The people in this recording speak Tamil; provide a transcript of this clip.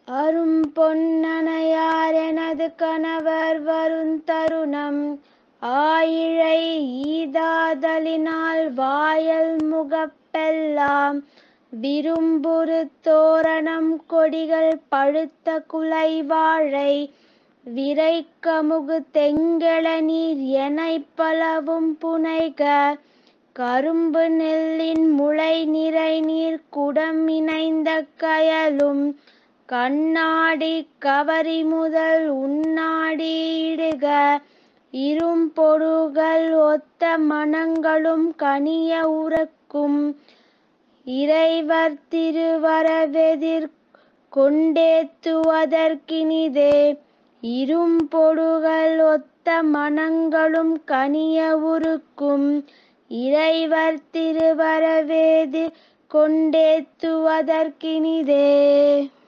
அரும் பொன்னணையார் எனது கணவர் வருந்தருணம் ஆயிழை ஈதாதலினால் வாயல் முகப்பெல்லாம் விரும்புறு தோரணம் கொடிகள் பழுத்த குலை வாழை விரைக்கமுகு தெங்கெளநீர் எனைப் பலவும் புனைக கரும்பு நெல்லின் முளை நிறைநீர் குடம் இணைந்த கயலும் கண்ணாடி கவரி முதல் உண்ணாடி இடுக இரும்பொருகள் ஒத்த மணங்களும் கனிய உரக்கும் இறைவர் திருவரவெதிர் கொண்டேத்துவதற்கினிதே இரும்பொடுகள் ஒத்த மணங்களும் கனிய உருக்கும் இறைவர் திருவரவேதிர் கொண்டேத்துவதற்கினிதே